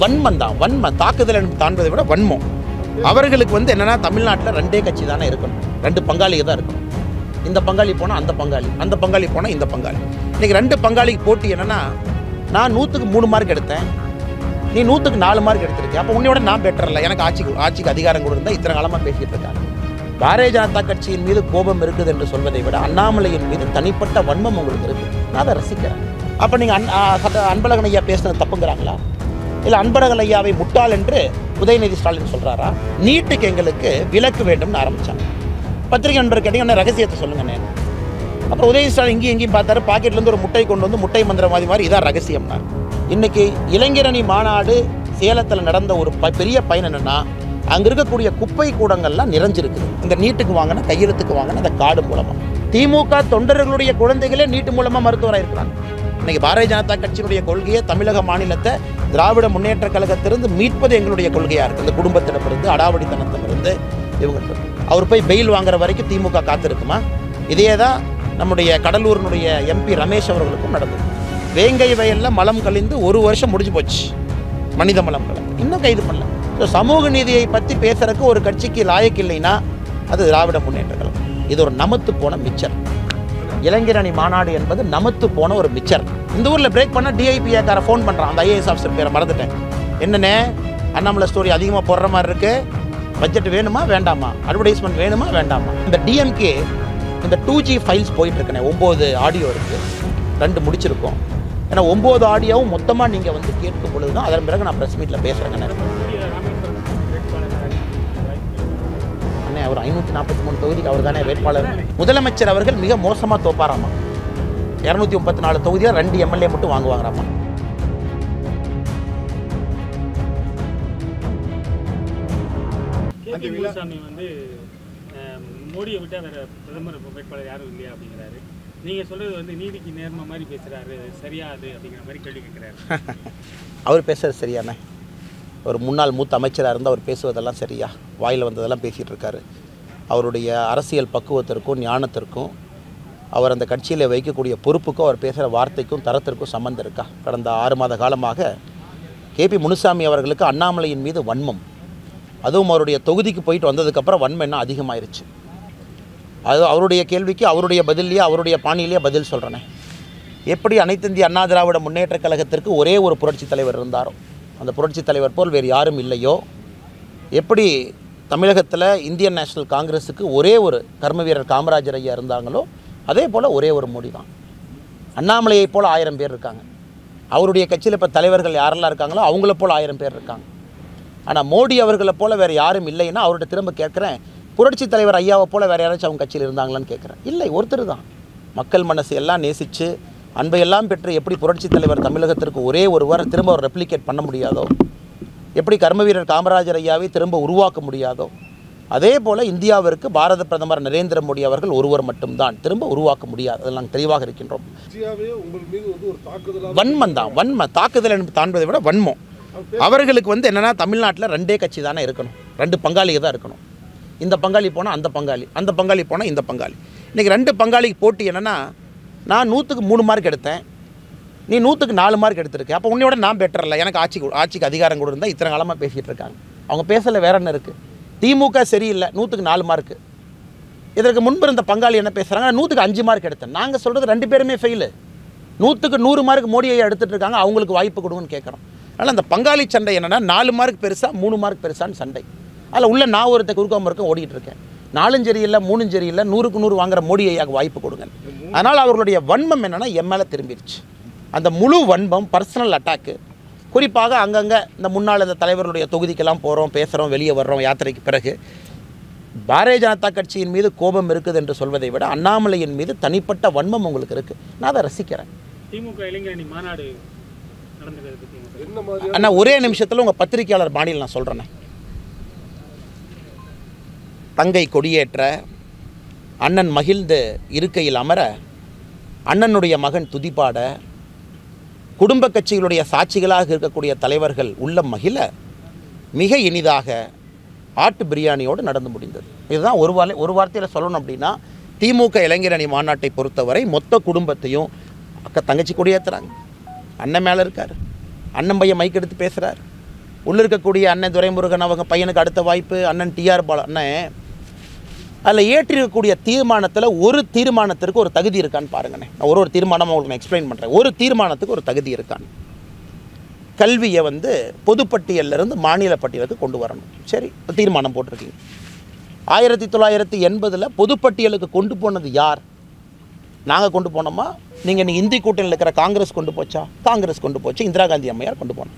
வன்மம் தான் வன்மம் தாக்குதல் என்று தாண்டதை விட வன்மம் அவர்களுக்கு வந்து என்னன்னா தமிழ்நாட்டில் ரெண்டே கட்சி தானே இருக்கணும் ரெண்டு பங்காளிக தான் இருக்கணும் இந்த பங்காளி போனால் அந்த பங்காளி அந்த பங்காளி போனால் இந்த பங்காளி இன்னைக்கு ரெண்டு பங்காளிக்கு போட்டி என்னன்னா நான் நூற்றுக்கு மூணு மார்க் எடுத்தேன் நீ நூற்றுக்கு நாலு மார்க் எடுத்திருக்க அப்போ உன்னையோட நான் பெட்டர் இல்லை எனக்கு ஆட்சிக்கு ஆட்சிக்கு அதிகாரம் கொடுத்தா இத்தனை காலமாக பேசிட்டு இருக்காங்க பாரதிய ஜனதா கட்சியின் மீது கோபம் இருக்குது என்று சொல்வதை விட அண்ணாமலையின் மீது தனிப்பட்ட வன்மம் உங்களுக்கு இருக்கு நான் அதை ரசிக்கிறேன் அப்போ நீங்கள் அன் ஆ, சட்ட- அன்பழகன் ஐயா பேசுனது தப்புங்கிறாங்களா இல்லை அன்பழகன் ஐயாவை முட்டாள் என்று உதயநிதி ஸ்டாலின் சொல்கிறாரா நீட்டுக்கு எங்களுக்கு விலக்கு வேண்டும்னு ஆரம்பித்தாங்க பத்திரிகை நண்பர் கேட்டீங்கன்னா ரகசியத்தை சொல்லுங்கண்ணே அப்புறம் உதயநிதி ஸ்டாலின் இங்கேயும் இங்கேயும் பார்த்தாரு பாக்கெட்லேருந்து ஒரு முட்டை கொண்டு வந்து முட்டை மந்திரவாதி மாதிரி இதான் ரகசியம்னா இன்னைக்கு இளைஞரணி மாநாடு சேலத்தில் நடந்த ஒரு ப- பெரிய பயன் என்னன்னா அங்கே இருக்கக்கூடிய குப்பை கூடங்கள்லாம் நிறைஞ்சிருக்குது இந்த நீட்டுக்கு வாங்கின கையெழுத்துக்கு வாங்கின அந்த கார்டு மூலமாக திமுக தொண்டர்களுடைய குழந்தைகளே நீட்டு மூலமாக மருத்துவராக இருக்கிறாங்க இன்னைக்கு பாரதிய ஜனதா கட்சியினுடைய கொள்கையை தமிழக மாநிலத்தை திராவிட முன்னேற்ற கழகத்திலிருந்து மீட்பது எங்களுடைய கொள்கையாக இருக்குது இந்த குடும்பத்திடமிருந்து அடாவடித்தனத்திலிருந்து இவங்க அவர் போய் பெயில் வாங்குற வரைக்கும் திமுக காத்திருக்குமா இதே தான் நம்முடைய கடலூரினுடைய எம்பி ரமேஷ் அவர்களுக்கும் நடந்தது வேங்கை வயல்ல மலம் கழிந்து ஒரு வருஷம் முடிஞ்சு போச்சு மனித மலம் கலந்து இன்னும் கைது பண்ணல ஸோ சமூக நீதியை பற்றி பேசுறதுக்கு ஒரு கட்சிக்கு லாயக்கு இல்லைன்னா அது திராவிட முன்னேற்ற கழகம் இது ஒரு நமத்து போன மிச்சர் இளைஞரணி மாநாடு என்பது நமத்து போன ஒரு மிச்சர் இந்த ஊரில் பிரேக் பண்ண டிஐபிஏக்கார ஃபோன் பண்ணுறான் அந்த ஐஏஎஸ் ஆஃபீஸர் பேரை மறந்துட்டேன் என்னண்ணே அண்ணாமலை ஸ்டோரி அதிகமாக போடுற மாதிரி இருக்கு பட்ஜெட் வேணுமா வேண்டாமா அட்வர்டைஸ்மெண்ட் வேணுமா வேண்டாமா இந்த டிஎம்கே இந்த டூ ஜி ஃபைல்ஸ் போயிட்டு இருக்கனே ஒம்பது ஆடியோ இருக்கு ரெண்டு முடிச்சிருக்கோம் ஏன்னா ஒம்பது ஆடியோவும் மொத்தமாக நீங்கள் வந்து கேட்கும் பொழுது தான் அதன் பிறகு நான் ப்ரெஸ் மீட்டில் பேசுகிறேங்க அண்ணே அவர் ஐநூற்றி நாற்பத்தி மூணு தொகுதிக்கு அவர் தானே வேட்பாளர் முதலமைச்சர் அவர்கள் மிக மோசமாக தோப்பாராமா இரநூத்தி முப்பத்தி நாலு தொகுதியில் ரெண்டு எம்எல்ஏ மட்டும் வாங்குவாங்களாமா கேபி முனுசாமி வந்து அஹ், மோடியை விட்டா வேற பிரதமர் வேட்பாளர் யாரும் இல்லையா அப்படிங்கிறாரு நீங்க சொல்றது வந்து நீதிக்கு நேர்ம மாதிரி பேசுறாரு சரியா அது அப்படிங்கிற மாதிரி கேள்வி கேட்கிறாரு அவர் பேசுறது சரியாண்ணே ஒரு முன்னாள் மூத்த அமைச்சராக இருந்து அவர் பேசுவதெல்லாம் சரியா வாயில் வந்ததெல்லாம் பேசிகிட்டு இருக்காரு அவருடைய அரசியல் பக்குவத்திற்கும் ஞானத்திற்கும் அவர் அந்த கட்சியில் வைக்கக்கூடிய பொறுப்புக்கும் அவர் பேசுகிற வார்த்தைக்கும் தரத்திற்கும் சம்மந்தம் இருக்கா கடந்த ஆறு மாத காலமாக கேபி முனுசாமி அவர்களுக்கு அண்ணாமலையின் மீது வன்மம் அதுவும் அவருடைய தொகுதிக்கு போயிட்டு வந்ததுக்கப்புறம் வன்மம் இன்னும் அதிகமாயிருச்சு அது அவருடைய கேள்விக்கு அவருடைய பதில்லையே அவருடைய பாணியிலேயே பதில் சொல்கிறேனே எப்படி அனைத்து இந்திய அண்ணா திராவிட முன்னேற்ற கழகத்திற்கு ஒரே ஒரு புரட்சி தலைவர் இருந்தாரோ அந்த புரட்சி தலைவர் போல் வேறு யாரும் இல்லையோ எப்படி தமிழகத்தில் இந்தியன் நேஷனல் காங்கிரஸுக்கு ஒரே ஒரு கர்ம வீரர் காமராஜர் ஐயா இருந்தாங்களோ அதே போல் ஒரே ஒரு மோடி தான் அண்ணாமலையைப் போல் ஆயிரம் பேர் இருக்காங்க அவருடைய கட்சியில் இப்போ தலைவர்கள் யாரெல்லாம் இருக்காங்களோ அவங்கள போல் ஆயிரம் பேர் இருக்காங்க ஆனால் மோடி அவர்களை போல் வேறு யாரும் இல்லைன்னா அவர்கிட்ட திரும்ப கேட்குறேன் புரட்சி தலைவர் ஐயாவை போல் வேறு யாராச்சும் அவங்க கட்சியில் இருந்தாங்களான்னு கேட்குறேன் இல்லை ஒருத்தர் தான் மக்கள் மனசு எல்லாம் நேசித்து அன்பையெல்லாம் பெற்று எப்படி புரட்சி தலைவர் தமிழகத்திற்கு ஒரே ஒருவர் திரும்ப ஒரு ரெப்ளிகேட் பண்ண முடியாதோ எப்படி கர்மவீரர் காமராஜர் ஐயாவை திரும்ப உருவாக்க முடியாதோ அதே போல் இந்தியாவிற்கு பாரத பிரதமர் நரேந்திர மோடி அவர்கள் ஒருவர் மட்டும்தான் திரும்ப உருவாக்க முடியாது அதில் நாங்கள் தெளிவாக இருக்கின்றோம் கட்சியாவே உங்கள் மீது வந்து ஒரு தாக்குதலாக வன்மம் தான் வன்ம தாக்குதல் என்று தாண்டதை விட வன்மம் அவர்களுக்கு வந்து என்னன்னா தமிழ்நாட்டில் ரெண்டே கட்சி தானே இருக்கணும் ரெண்டு பங்காளிக தான் இருக்கணும் இந்த பங்காளி போனால் அந்த பங்காளி அந்த பங்காளி போனால் இந்த பங்காளி இன்றைக்கி ரெண்டு பங்காளிக்கு போட்டி என்னன்னா நான் நூற்றுக்கு மூணு மார்க் எடுத்தேன் நீ நூற்றுக்கு நாலு மார்க் எடுத்திருக்க அப்போ உன்னையோட நான் பெட்டர் இல்லை எனக்கு ஆட்சி கொடு- ஆட்சிக்கு அதிகாரம் கொடுத்தா இத்தனை காலமாக பேசிகிட்டு இருக்காங்க அவங்க பேசல வேற என்ன இருக்குது திமுக சரியில்லை நூற்றுக்கு நாலு மார்க்கு இதற்கு முன்பு இருந்த பங்காளி என்ன பேசுகிறாங்க நூற்றுக்கு அஞ்சு மார்க் எடுத்தேன் நாங்கள் சொல்கிறது ரெண்டு பேருமே ஃபெயிலு நூற்றுக்கு நூறு மார்க் மோடியை எடுத்துட்டு இருக்காங்க அவங்களுக்கு வாய்ப்பு கொடுங்கன்னு கேட்குறோம் அதனால் அந்த பங்காளி சண்டை என்னன்னா நாலு மார்க் பெருசா மூணு மார்க் பெருசான்னு சண்டை அதில் உள்ள நான் ஒருத்த குறுக்காம இருக்க ஓடிட்டு இருக்கேன் நாலும் சரியில்லை மூணும் சரியில்லை நூறுக்கு நூறு வாங்குற மோடி ஐயாக்கு வாய்ப்பு கொடுங்க அதனால் அவர்களுடைய வன்மம் என்னன்னா என் மேலே திரும்பிடுச்சு அந்த முழு வன்மம் பர்சனல் அட்டாக்கு குறிப்பாக அங்கங்கே இந்த முன்னாள் இந்த தலைவர்களுடைய தொகுதிக்கெல்லாம் போகிறோம் பேசுகிறோம் வெளியே வர்றோம் யாத்திரைக்கு பிறகு பாரதிய ஜனதா கட்சியின் மீது கோபம் இருக்குது என்று சொல்வதை விட அண்ணாமலையின் மீது தனிப்பட்ட வன்மம் உங்களுக்கு இருக்குது நான் அதை ரசிக்கிறேன் திமுக இளைஞரணி மாநாடு நடந்துக்கிறத பத்தி உங்க கருத்து? என்ன மாதிரி அண்ணா ஒரே நிமிஷத்தில் உங்கள் பத்திரிக்கையாளர் பாணியில் நான் சொல்கிறேனே தங்கை கொடியேற்ற அண்ணன் மகிழ்ந்து இருக்கையில் அமர அண்ணனுடைய மகன் துதிப்பாட குடும்ப கட்சிகளுடைய சாட்சிகளாக இருக்கக்கூடிய தலைவர்கள் உள்ள மகிழ மிக இனிதாக ஆட்டு பிரியாணியோடு நடந்து முடிந்தது இதுதான் ஒரு வார்த்தை ஒரு வார்த்தையில் சொல்லணும் அப்படின்னா திமுக இளைஞரணி மாநாட்டை பொறுத்தவரை மொத்த குடும்பத்தையும் அக்கா தங்கச்சி கொடியேற்றுறாங்க அண்ணன் மேலே இருக்கார் அண்ணன் பையன் மைக் எடுத்து பேசுகிறார் உள்ள இருக்கக்கூடிய அண்ணன் துரைமுருகன் அவங்க பையனுக்கு அடுத்த வாய்ப்பு அண்ணன் டிஆர் பால அண்ணன் அதில் ஏற்றிருக்கக்கூடிய தீர்மானத்தில் ஒரு தீர்மானத்திற்கு ஒரு தகுதி இருக்கான்னு பாருங்கண்ணே நான் ஒரு ஒரு தீர்மானம் உங்களுக்கு நான் எக்ஸ்பிளைன் பண்ணுறேன் ஒரு தீர்மானத்துக்கு ஒரு தகுதி இருக்கான்னு கல்வியை வந்து பொதுப்பட்டியல்ல இருந்து மாநில பட்டியலுக்கு கொண்டு வரணும் சரி தீர்மானம் போட்டிருக்கீங்க ஆயிரத்தி தொள்ளாயிரத்தி எண்பதில் பொதுப்பட்டியலுக்கு கொண்டு போனது யார் நாங்கள் கொண்டு போனோமா நீங்கள் நீ இந்தி கூட்டணியில் இருக்கிற காங்கிரஸ் கொண்டு போச்சா காங்கிரஸ் கொண்டு போச்சு இந்திரா காந்தி அம்மையார் கொண்டு போனோம்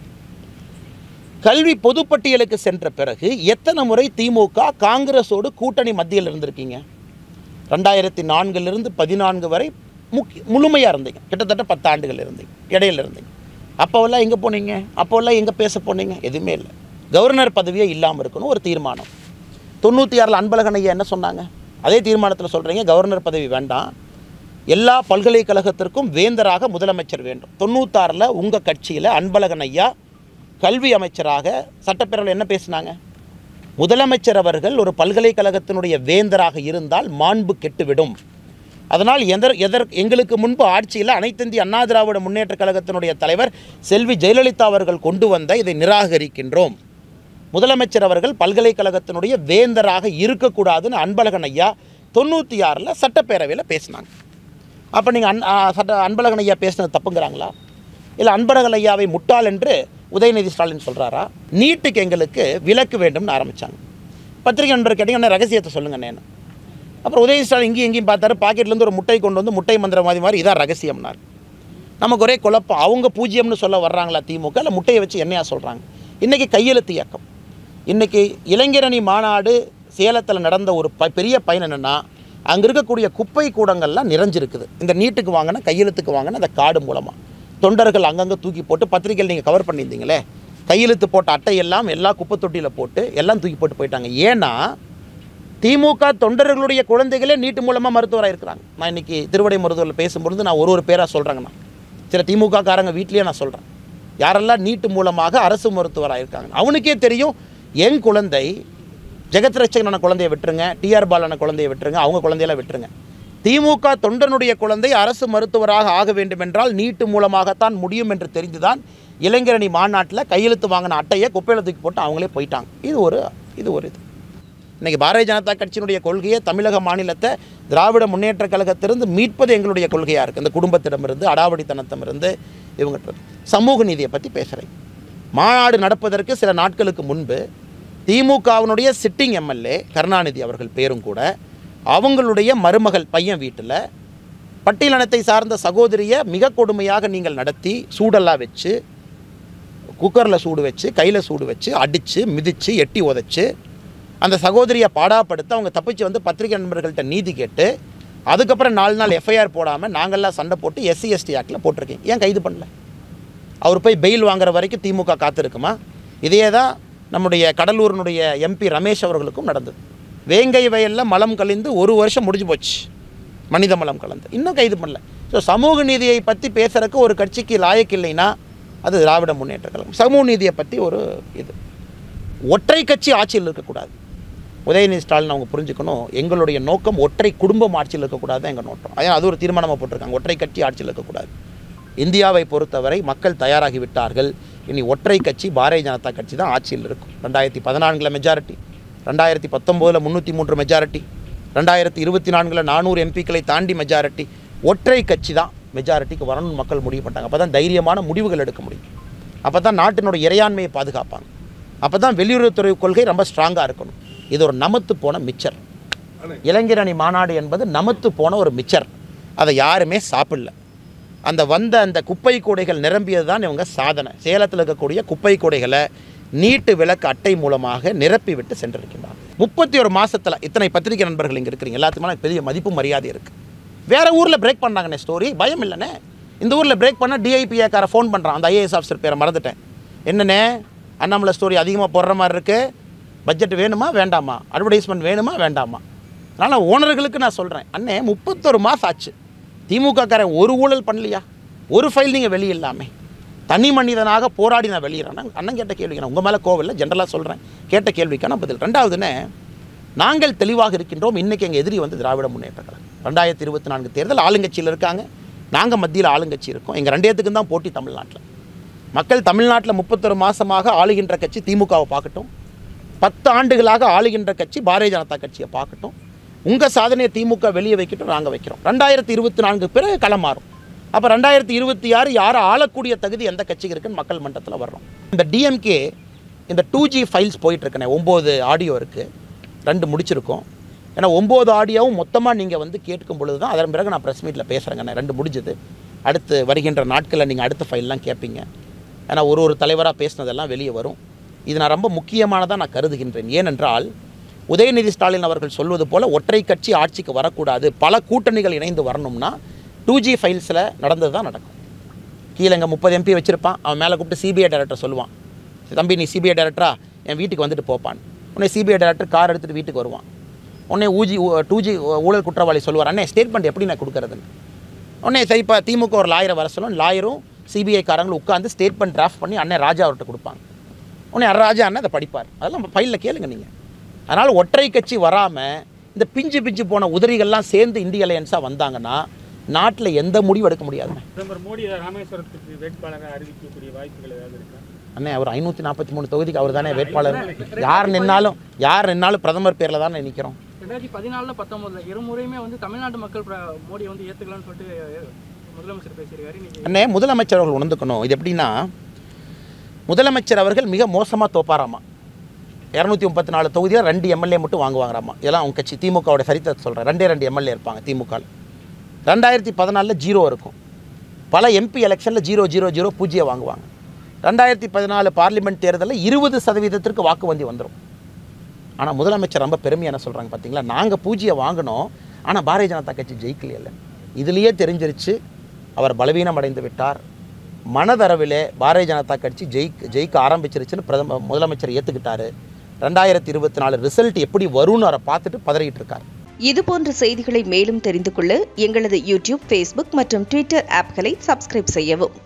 கல்வி பொதுப்பட்டியலுக்கு சென்ற பிறகு எத்தனை முறை திமுக காங்கிரஸோடு கூட்டணி மத்தியில் இருந்திருக்கீங்க ரெண்டாயிரத்தி நான்கிலிருந்து பதினான்கு வரை முக்கிய முழுமையாக இருந்தீங்க கிட்டத்தட்ட பத்து ஆண்டுகள் இருந்தீங்க இடையில இருந்தீங்க அப்போவெல்லாம் எங்கே போனீங்க அப்போவெல்லாம் எங்கே பேச போனீங்க எதுவுமே இல்லை கவர்னர் பதவியே இல்லாமல் இருக்கணும் ஒரு தீர்மானம் தொண்ணூற்றி ஆறில் அன்பழகன் ஐயா என்ன சொன்னாங்க அதே தீர்மானத்தில் சொல்கிறீங்க கவர்னர் பதவி வேண்டாம் எல்லா பல்கலைக்கழகத்திற்கும் வேந்தராக முதலமைச்சர் வேண்டும் தொண்ணூத்தாறில் உங்கள் கட்சியில் அன்பழகன் ஐயா கல்வி அமைச்சராக சட்டப்பேரவையில் என்ன பேசினாங்க முதலமைச்சர் அவர்கள் ஒரு பல்கலைக்கழகத்தினுடைய வேந்தராக இருந்தால் மாண்பு கெட்டுவிடும் அதனால் எதர் எதர் எங்களுக்கு முன்பு ஆட்சியில் அனைத்திந்திய அண்ணா திராவிட முன்னேற்றக் கழகத்தினுடைய தலைவர் செல்வி ஜெயலலிதா அவர்கள் கொண்டு வந்த இதை நிராகரிக்கின்றோம் முதலமைச்சர் அவர்கள் பல்கலைக்கழகத்தினுடைய வேந்தராக இருக்கக்கூடாதுன்னு அன்பழகன் ஐயா தொண்ணூற்றி ஆறில் சட்டப்பேரவையில் பேசினாங்க அப்போ நீங்கள் அன் ஆ, சட்ட அன்பழகன் ஐயா பேசினது தப்புங்கிறாங்களா இல்லை அன்பழகன் ஐயாவை முட்டாள் என்று உதயநிதி ஸ்டாலின் சொல்கிறாரா நீட்டுக்கு எங்களுக்கு விலக்கு வேண்டும்னு ஆரம்பித்தாங்க பத்திரிகை நண்பர் கேட்டீங்கன்னா ரகசியத்தை சொல்லுங்க நேன்னு அப்புறம் உதயநிதி ஸ்டாலின் இங்கேயும் இங்கேயும் பார்த்தாரு பாக்கெட்லேருந்து ஒரு முட்டை கொண்டு வந்து முட்டை மந்திரவாதி மாதிரி இதான் ரகசியம்னார் நமக்கு ஒரே குழப்பம் அவங்க பூஜ்ஜியம்னு சொல்ல வர்றாங்களா திமுக இல்லை முட்டையை வச்சு என்னையா சொல்கிறாங்க இன்றைக்கி கையெழுத்து இயக்கம் இன்றைக்கி இளைஞரணி மாநாடு சேலத்தில் நடந்த ஒரு ப பெரிய பயன் என்னென்னா அங்கே இருக்கக்கூடிய குப்பை கூடங்கள்லாம் நிறைஞ்சிருக்குது இந்த நீட்டுக்கு வாங்கின கையெழுத்துக்கு வாங்கின அந்த கார்டு மூலமாக தொண்டர்கள் அங்கங்கே தூக்கி போட்டு பத்திரிகையில் நீங்கள் கவர் பண்ணியிருந்தீங்களே கையெழுத்து போட்ட அட்டையெல்லாம் எல்லா குப்பை தொட்டியில் போட்டு எல்லாம் தூக்கி போட்டு போயிட்டாங்க ஏன்னா திமுக தொண்டர்களுடைய குழந்தைகளே நீட்டு மூலமாக மருத்துவராக இருக்கிறாங்க நான் இன்னைக்கு திருவடை மருத்துவரில் பேசும்பொழுது நான் ஒரு ஒரு பேராக சொல்கிறேங்கண்ணா சில திமுக காரங்க வீட்லேயே நான் சொல்கிறேன் யாரெல்லாம் நீட்டு மூலமாக அரசு மருத்துவராக இருக்காங்க அவனுக்கே தெரியும் என் குழந்தை ஜெகத் ரட்சகனான குழந்தையை விட்டுருங்க டிஆர் பாலான குழந்தையை விட்டுருங்க அவங்க குழந்தையெல்லாம் விட்டுருங்க திமுக தொண்டனுடைய குழந்தை அரசு மருத்துவராக ஆக வேண்டும் என்றால் நீட்டு மூலமாகத்தான் முடியும் என்று தெரிந்துதான் இளைஞரணி மாநாட்டில் கையெழுத்து வாங்கின அட்டையை குப்பையில் தூக்கி போட்டு அவங்களே போயிட்டாங்க இது ஒரு இது ஒரு இது இன்றைக்கி பாரதிய ஜனதா கட்சியினுடைய கொள்கையை தமிழக மாநிலத்தை திராவிட முன்னேற்றக் கழகத்திலிருந்து மீட்பது எங்களுடைய கொள்கையாக இருக்குது இந்த குடும்பத்திடமிருந்து அடாவடித்தனத்திலிருந்து இவங்ககிட்ட இருந்து. சமூக நீதியை பற்றி பேசுகிறேன் மாநாடு நடப்பதற்கு சில நாட்களுக்கு முன்பு திமுகவினுடைய சிட்டிங் எம்எல்ஏ கருணாநிதி அவர்கள் பேரும் கூட அவங்களுடைய மருமகள் பையன் வீட்டில் பட்டியலினத்தை சார்ந்த சகோதரியை மிக கொடுமையாக நீங்கள் நடத்தி சூடெல்லாம் வச்சு குக்கரில் சூடு வச்சு கையில் சூடு வச்சு அடித்து மிதித்து எட்டி உதைச்சு அந்த சகோதரியை பாடாப்படுத்த அவங்க தப்பிச்சு வந்து பத்திரிகை நண்பர்கள்ட்ட நீதி கேட்டு அதுக்கப்புறம் நாலு நாள் எஃப்ஐஆர் போடாமல் நாங்கள்லாம் சண்டை போட்டு எஸ்சி எஸ்டி ஆக்டில் போட்டிருக்கீங்க ஏன் கைது பண்ணல அவர் போய் பெயில் வாங்குற வரைக்கும் திமுக காத்திருக்குமா இதே தான் நம்முடைய கடலூரினுடைய எம்பி ரமேஷ் அவர்களுக்கும் நடந்தது வேங்கை வயலில் மலம் கழிந்து ஒரு வருஷம் முடிஞ்சு போச்சு மனித மலம் கலந்து இன்னும் கைது பண்ணல ஸோ சமூக நீதியை பற்றி பேசுறதுக்கு ஒரு கட்சிக்கு லாயக்கு இல்லைன்னா அது திராவிட முன்னேற்ற கழகம் சமூக நீதியை பற்றி ஒரு இது ஒற்றை கட்சி ஆட்சியில் இருக்கக்கூடாது உதயநிதி ஸ்டாலின் அவங்க புரிஞ்சுக்கணும் எங்களுடைய நோக்கம் ஒற்றை குடும்பம் ஆட்சியில் இருக்கக்கூடாது தான் எங்கள் நோக்கம் அதனால் அது ஒரு தீர்மானமாக போட்டிருக்காங்க ஒற்றை கட்சி ஆட்சியில் இருக்கக்கூடாது இந்தியாவை பொறுத்தவரை மக்கள் தயாராகி விட்டார்கள் இனி ஒற்றை கட்சி பாரதிய ஜனதா கட்சி தான் ஆட்சியில் இருக்கும் ரெண்டாயிரத்தி பதினான்கில் மெஜாரிட்டி ரெண்டாயிரத்தி பத்தொம்போதில் முந்நூற்றி மூன்று மெஜாரிட்டி ரெண்டாயிரத்தி இருபத்தி நான்கில் நானூறு எம்பிக்களை தாண்டி மெஜாரிட்டி ஒற்றை கட்சி தான் மெஜாரிட்டிக்கு வரணும்னு மக்கள் முடிவு பண்ணிட்டாங்க அப்போ தான் தைரியமான முடிவுகள் எடுக்க முடியும் அப்போ தான் நாட்டினோட இறையாண்மையை பாதுகாப்பாங்க அப்போ தான் வெளியுறவுத்துறை கொள்கை ரொம்ப ஸ்ட்ராங்காக இருக்கணும் இது ஒரு நமத்து போன மிச்சர் இளைஞர் அணி மாநாடு என்பது நமத்து போன ஒரு மிச்சர் அதை யாருமே சாப்பிடல அந்த வந்த அந்த குப்பை கூடைகள் நிரம்பியது தான் இவங்க சாதனை சேலத்தில் இருக்கக்கூடிய குப்பை கூடைகளை நீட்டு விளக்கு அட்டை மூலமாக நிரப்பி விட்டு சென்றிருக்கின்றார் முப்பத்தி ஒரு மாசத்துல இத்தனை பத்திரிகை நண்பர்கள் இங்கே இருக்கிறீங்க எல்லாத்துக்குமே எனக்கு பெரிய மதிப்பு மரியாதை இருக்குது வேற ஊரில் பிரேக் பண்ணாங்கண்ணே ஸ்டோரி பயம் இல்லைண்ணே இந்த ஊரில் பிரேக் பண்ண டிஐபிஏக்கார ஃபோன் பண்ணுறான் அந்த ஐஏஎஸ் ஆஃபீஸர் பேரை மறந்துட்டேன் என்னண்ணே அண்ணாமலை ஸ்டோரி அதிகமாக போடுற மாதிரி இருக்குது பட்ஜெட் வேணுமா வேண்டாமா அட்வர்டைஸ்மெண்ட் வேணுமா வேண்டாமா அதனால் ஓனர்களுக்கு நான் சொல்கிறேன் அண்ணே முப்பத்தொரு மாதம் ஆச்சு திமுககாரன் ஒரு ஊழல் பண்ணலையா ஒரு ஃபைல் நீங்கள் வெளியில்லாமே தனி மனிதனாக போராடி நான் வெளியிடறேன் அண்ணன் கேட்ட கேள்விக்கு நான் உங்கள் மேலே கோவில்ல ஜென்ரலாக சொல்கிறேன் கேட்ட கேள்விக்கான பதில் ரெண்டாவதுன்னு நாங்கள் தெளிவாக இருக்கின்றோம் இன்றைக்கி எங்கள் எதிரி வந்து திராவிட முன்னேற்ற கழகம் ரெண்டாயிரத்தி இருபத்தி நான்கு தேர்தல் ஆளுங்கட்சியில் இருக்காங்க நாங்கள் மத்தியில் ஆளுங்கட்சி இருக்கோம் எங்கள் ரெண்டேத்துக்கும் தான் போட்டி தமிழ்நாட்டில் மக்கள் தமிழ்நாட்டில் முப்பத்தொரு மாதமாக ஆளுகின்ற கட்சி திமுகவை பார்க்கட்டும் பத்து ஆண்டுகளாக ஆளுகின்ற கட்சி பாரதிய ஜனதா கட்சியை பார்க்கட்டும் உங்கள் சாதனையை திமுக வெளியே வைக்கட்டும் நாங்கள் வைக்கிறோம் ரெண்டாயிரத்தி இருபத்தி நான்கு பிறகு களம் மாறும் அப்போ ரெண்டாயிரத்தி இருபத்தி ஆறு யாரை ஆளக்கூடிய தகுதி எந்த கட்சிக்கு இருக்குன்னு மக்கள் மன்றத்தில் வர்றோம் இந்த டிஎம்கே இந்த டூ ஜி ஃபைல்ஸ் போயிட்டுருக்கனே ஒம்பது ஆடியோ இருக்குது ரெண்டு முடிச்சிருக்கோம் ஏன்னா ஒம்பது ஆடியோவும் மொத்தமாக நீங்கள் வந்து கேட்கும் பொழுது தான் அதன் பிறகு நான் ப்ரெஸ் மீட்டில் பேசுகிறேங்கண்ணே ரெண்டு முடிஞ்சது அடுத்து வருகின்ற நாட்களில் நீங்கள் அடுத்த ஃபைல்லாம் கேட்பீங்க ஏன்னா ஒரு ஒரு தலைவராக பேசினதெல்லாம் வெளியே வரும் இது நான் ரொம்ப முக்கியமானதாக நான் கருதுகின்றேன் ஏனென்றால் உதயநிதி ஸ்டாலின் அவர்கள் சொல்வது போல் ஒற்றை கட்சி ஆட்சிக்கு வரக்கூடாது பல கூட்டணிகள் இணைந்து வரணும்னா டூ ஜி ஃபைல்ஸில் நடந்தது தான் நடக்கும் கீழே இங்கே முப்பது எம்பி வச்சுருப்பான் அவன் மேலே கூப்பிட்டு சிபிஐ டைரக்டர் சொல்லுவான் தம்பி நீ சிபிஐ டைரக்டரா என் வீட்டுக்கு வந்துட்டு போப்பான் உடனே சிபிஐ டைரக்டர் கார் எடுத்துகிட்டு வீட்டுக்கு வருவான் உடனே ஊஜி டூ ஜி ஊழல் குற்றவாளி சொல்லுவார் அண்ணே ஸ்டேட்மெண்ட் எப்படி நான் கொடுக்குறதுன்னு உடனே சரி இப்போ திமுக ஒரு லாயரை வர சொல்லும் லாயரும் சிபிஐ காரங்களும் உட்காந்து ஸ்டேட்மெண்ட் டிராஃப்ட் பண்ணி அண்ணன் ராஜா அவர்கிட்ட கொடுப்பாங்க உடனே ராஜா அண்ணன் அதை படிப்பார் அதெல்லாம் ஃபைலில் கேளுங்க நீங்கள் அதனால் ஒற்றை கட்சி வராமல் இந்த பிஞ்சு பிஞ்சு போன உதிரிகள்லாம் சேர்ந்து இந்திய அலையன்ஸாக வந்தாங்கன்னா நாட்டில் எந்த முடிவும் எடுக்க முடியாதுண்ணே பிரதமர் மோடி ராமேஸ்வரத்துக்கு வேட்பாளராக அறிவிக்கக்கூடிய வாய்ப்புகள் ஏதாவது இருக்கா அண்ணே அவர் ஐநூற்றி நாற்பத்தி மூணு தொகுதிக்கு அவர் தானே வேட்பாளர் யார் நின்னாலும் யார் நின்னாலும் பிரதமர் பேரில் தானே நிற்கிறோம் ரெண்டாயிரத்தி பதினாலுல பத்தொன்பதுல இருமுறையுமே வந்து தமிழ்நாட்டு மக்கள் பிர- மோடியை வந்து ஏத்துக்கலாம்னு சொல்லிட்டு அஹ், முதலமைச்சர் பேசியிருக்காரு இன்னைக்கு அண்ணே முதலமைச்சர் அவர்கள் உணர்ந்துக்கணும் இது எப்படின்னா முதலமைச்சர் அவர்கள் மிக மோசமாக தோப்பாராமா இரநூத்தி முப்பத்தி நாலு தொகுதியில் ரெண்டு எம்எல்ஏ மட்டும் வாங்குவாங்கறாமா இதெல்லாம் அவங்க கட்சி திமுகவோட சரித்திரத்தை சொல்கிறேன் ரெண்டே ரெண்டு எம்எல்ஏ இருப்பாங்க திமுக ரெண்டாயிரத்தி பதினாலில் ஜீரோ இருக்கும் பல எம்பி எலெக்ஷனில் ஜீரோ ஜீரோ ஜீரோ பூஜ்ஜியம் வாங்குவாங்க ரெண்டாயிரத்தி பதினாலு பார்லிமெண்ட் தேர்தலில் இருபது சதவீதத்திற்கு வாக்கு வந்தி வந்துடும் ஆனால் முதலமைச்சர் ரொம்ப பெருமையாக என்ன சொல்கிறாங்க பார்த்தீங்களா நாங்கள் பூஜ்ஜியம் வாங்கினோம் ஆனால் பாரதிய ஜனதா கட்சி ஜெயிக்கலையில்ல இதுலேயே தெரிஞ்சிருச்சு அவர் பலவீனம் அடைந்து விட்டார் மனதளவிலே பாரதிய ஜனதா கட்சி ஜெயிக்க ஜெயிக்க ஆரம்பிச்சிருச்சுன்னு பிரதம முதலமைச்சர் ஏற்றுக்கிட்டாரு ரெண்டாயிரத்தி இருபத்தி நாலு ரிசல்ட் எப்படி வரும்னு அவரை பார்த்துட்டு பதறிட்டு இருக்கார் இதுபோன்ற செய்திகளை மேலும் தெரிந்து கொள்ள எங்களது யூடியூப் ஃபேஸ்புக் மற்றும் ட்விட்டர் ஆப்களை சப்ஸ்கிரைப் செய்யவும்